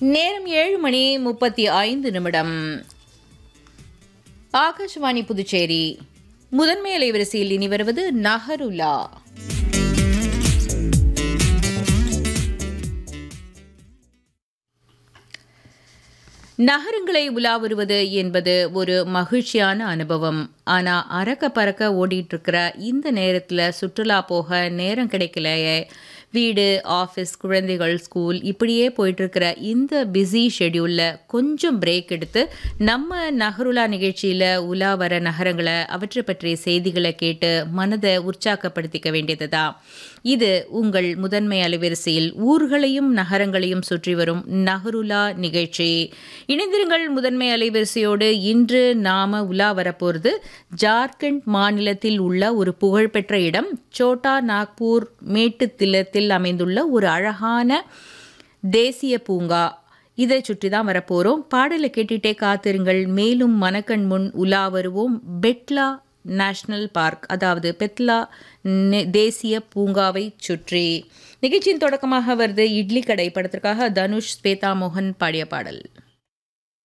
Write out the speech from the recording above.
நேரம் ஏழு மணி முப்பத்தி ஐந்து நிமிடம் ஆகாஷவாணி புதுச்சேரி முதன்மை அலைவரிசையில் இனி வருவது நஹருலா நகரங்களை உலா வருவது என்பது ஒரு மகிழ்ச்சியான அனுபவம் ஆனால் அறக்க பறக்க ஓடிட்டு இருக்கிற இந்த நேரத்தில் சுற்றுலா போக நேரம் கிடைக்கலையே வீடு ஆஃபீஸ் குழந்தைகள் ஸ்கூல் இப்படியே போயிட்டுருக்கிற இந்த பிஸி ஷெட்யூலில் கொஞ்சம் பிரேக் எடுத்து நம்ம நகருலா நிகழ்ச்சியில் உலா வர நகரங்களை அவற்றை பற்றிய செய்திகளை கேட்டு மனதை உற்சாகப்படுத்திக்க வேண்டியது தான் இது உங்கள் முதன்மை அலைவரிசையில் ஊர்களையும் நகரங்களையும் சுற்றி வரும் நகருலா நிகழ்ச்சி இணைந்திருங்கள் முதன்மை அலைவரிசையோடு இன்று நாம உலா வரப்போகிறது ஜார்க்கண்ட் மாநிலத்தில் உள்ள ஒரு புகழ்பெற்ற இடம் சோட்டா நாக்பூர் மேட்டுத்தில்லத்தில் அமைந்துள்ள ஒரு அழகான தேசிய பூங்கா இதை சுற்றி தான் வரப்போகிறோம் பாடலை கேட்டுட்டே காத்திருங்கள் மேலும் மனக்கண் முன் உலா வருவோம் பெட்லா நேஷனல் பார்க் அதாவது பெத்லா நெ- தேசிய பூங்காவை சுற்றி நிகழ்ச்சியின் தொடக்கமாக வருது இட்லி கடை படத்திற்காக தனுஷ் ஸ்வேதா மோகன் பாடிய பாடல்